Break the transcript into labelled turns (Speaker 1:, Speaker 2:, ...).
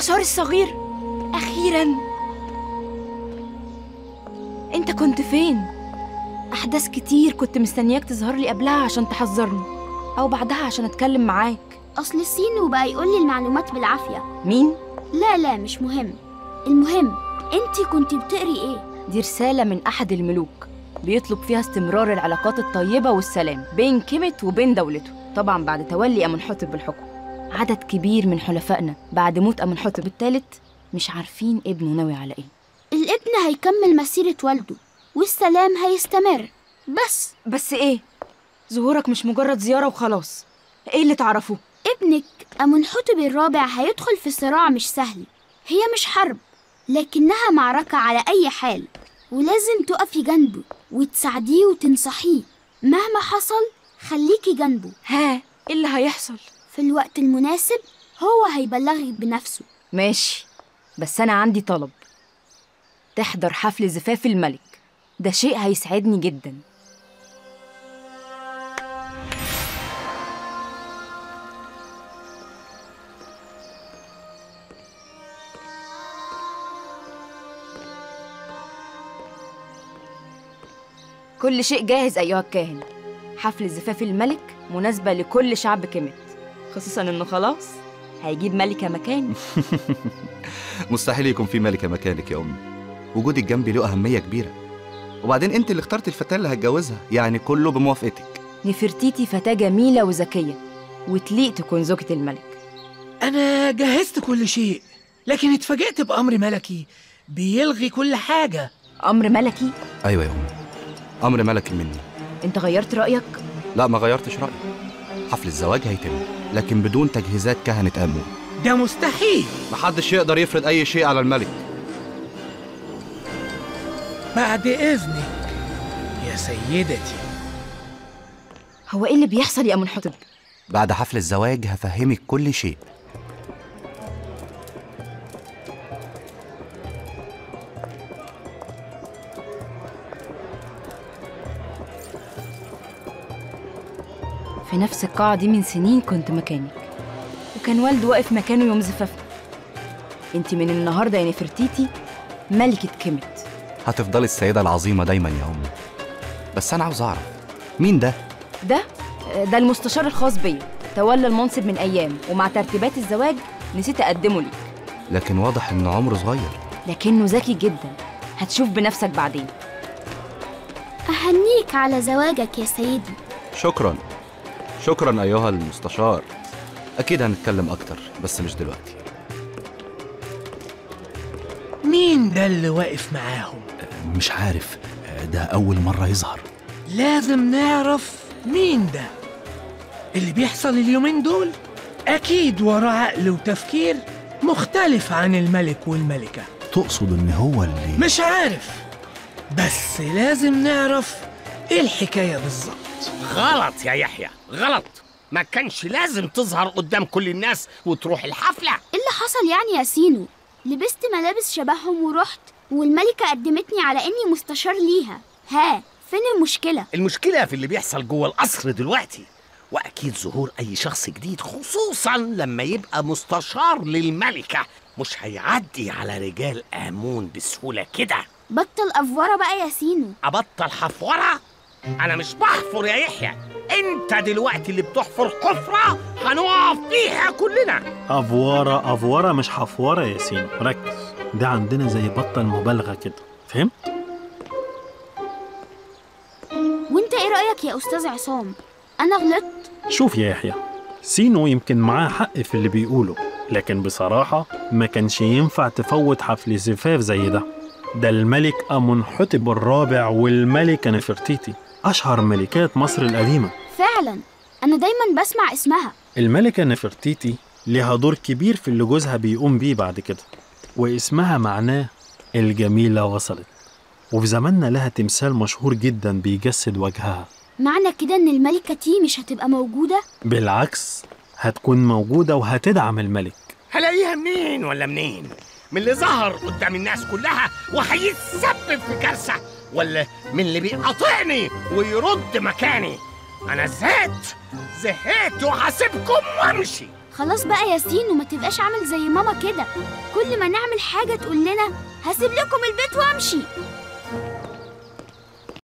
Speaker 1: المستشار الصغير أخيرا أنت كنت فين؟ أحداث كتير كنت مستنياك تظهر لي قبلها عشان تحذرني أو بعدها عشان أتكلم معاك
Speaker 2: أصل السين وبقى يقول لي المعلومات بالعافية
Speaker 1: مين؟
Speaker 2: لا لا مش مهم المهم انتي كنت بتقري ايه
Speaker 1: دي رسالة من أحد الملوك بيطلب فيها استمرار العلاقات الطيبة والسلام بين كيمت وبين دولته طبعا بعد تولي أمنحتب بالحكم عدد كبير من حلفائنا بعد موت أمنحتب الثالث مش عارفين ابنه ناوي على إيه
Speaker 2: الابن هيكمل مسيرة والده والسلام هيستمر بس
Speaker 1: بس إيه؟ ظهورك مش مجرد زيارة وخلاص إيه اللي تعرفه؟
Speaker 2: ابنك أمنحتب الرابع هيدخل في صراع مش سهل هي مش حرب لكنها معركة على أي حال ولازم تقفي جنبه وتساعديه وتنصحيه مهما حصل خليكي جنبه
Speaker 1: ها إيه اللي هيحصل؟
Speaker 2: في الوقت المناسب هو هيبلغك بنفسه
Speaker 1: ماشي بس أنا عندي طلب تحضر حفل زفاف الملك ده شيء هيسعدني جدا كل شيء جاهز أيها الكاهن حفل زفاف الملك مناسبة لكل شعب كيمت خصوصا إنه خلاص هيجيب ملكة مكاني
Speaker 3: مستحيل يكون في ملكة مكانك يا أمي وجودك جنبي له أهمية كبيرة وبعدين أنت اللي اخترت الفتاة اللي هتجوزها يعني كله بموافقتك
Speaker 1: نفرتيتي فتاة جميلة وذكية وتليق تكون زوجة الملك
Speaker 4: أنا جهزت كل شيء لكن اتفاجئت بأمر ملكي بيلغي كل حاجة
Speaker 1: أمر ملكي
Speaker 3: أيوة يا أمي أمر ملكي مني
Speaker 1: أنت غيرت رأيك؟
Speaker 3: لا ما غيرتش رأيي حفل الزواج هيتم لكن بدون تجهيزات كهنة آمون
Speaker 4: ده مستحيل
Speaker 3: محدش يقدر يفرض أي شيء على الملك
Speaker 4: بعد إذنك يا سيدتي
Speaker 1: هو إيه اللي بيحصل يا أمنحتب؟
Speaker 3: بعد حفل الزواج هفهمك كل شيء
Speaker 1: في نفس القاعة دي من سنين كنت مكانك وكان والد واقف مكانه يوم زفافنا انت من النهاردة يا نفرتيتي ملكة كيمت
Speaker 3: هتفضلي السيدة العظيمة دايما يا أمي بس أنا عاوز أعرف مين ده؟
Speaker 1: ده ده المستشار الخاص بيا تولى المنصب من أيام ومع ترتيبات الزواج نسيت أقدمه ليك
Speaker 3: لكن واضح إن عمره صغير
Speaker 1: لكنه ذكي جدا هتشوف بنفسك بعدين
Speaker 2: أهنيك على زواجك يا سيدي
Speaker 3: شكرا شكرا أيها المستشار أكيد هنتكلم أكتر بس مش دلوقتي
Speaker 4: مين ده اللي واقف معاهم
Speaker 5: مش عارف ده أول مرة يظهر
Speaker 4: لازم نعرف مين ده اللي بيحصل اليومين دول أكيد وراه عقل وتفكير مختلف عن الملك والملكة
Speaker 5: تقصد إن هو اللي
Speaker 4: مش عارف بس لازم نعرف ايه الحكاية بالظبط
Speaker 6: غلط يا يحيى غلط ما كانش لازم تظهر قدام كل الناس وتروح الحفلة
Speaker 2: ايه اللي حصل يعني يا سينو لبست ملابس شبههم ورحت والملكة قدمتني على اني مستشار ليها ها فين المشكلة
Speaker 6: المشكلة في اللي بيحصل جوه القصر دلوقتي وأكيد ظهور أي شخص جديد خصوصا لما يبقى مستشار للملكة مش هيعدي على رجال آمون بسهولة كده
Speaker 2: بطل افوره بقى يا سينو
Speaker 6: أبطل حفورة؟ أنا مش بحفر يا يحيى أنت دلوقتي اللي بتحفر حفرة هنقف فيها كلنا
Speaker 7: أفورة أفورة مش حفورة يا سينو ركز ده عندنا زي بطل مبالغة كده فهمت؟
Speaker 2: وانت ايه رأيك يا استاذ عصام انا غلطت
Speaker 7: شوف يا يحيى سينو يمكن معاه حق في اللي بيقوله لكن بصراحة ما كانش ينفع تفوت حفل زفاف زي ده ده الملك أمنحتب الرابع والملكة نفرتيتي أشهر ملكات مصر القديمة
Speaker 2: فعلا انا دايما بسمع اسمها
Speaker 7: الملكة نفرتيتي ليها دور كبير في اللي جوزها بيقوم بيه بعد كده واسمها معناه الجميلة وصلت وفي زماننا لها تمثال مشهور جدا بيجسد وجهها
Speaker 2: معنى كده ان الملكة تي مش هتبقى موجودة
Speaker 7: بالعكس هتكون موجودة وهتدعم الملك
Speaker 6: هلاقيها منين ولا منين؟ من اللي ظهر قدام الناس كلها وهيتسبب في كارثة ولا من اللي بيقاطعني ويرد مكاني انا زهقت زهقت وهسيبكم وامشي
Speaker 2: خلاص بقى يا ياسين وما تبقاش عامل زي ماما كده كل ما نعمل حاجة تقول لنا هسيب لكم البيت وامشي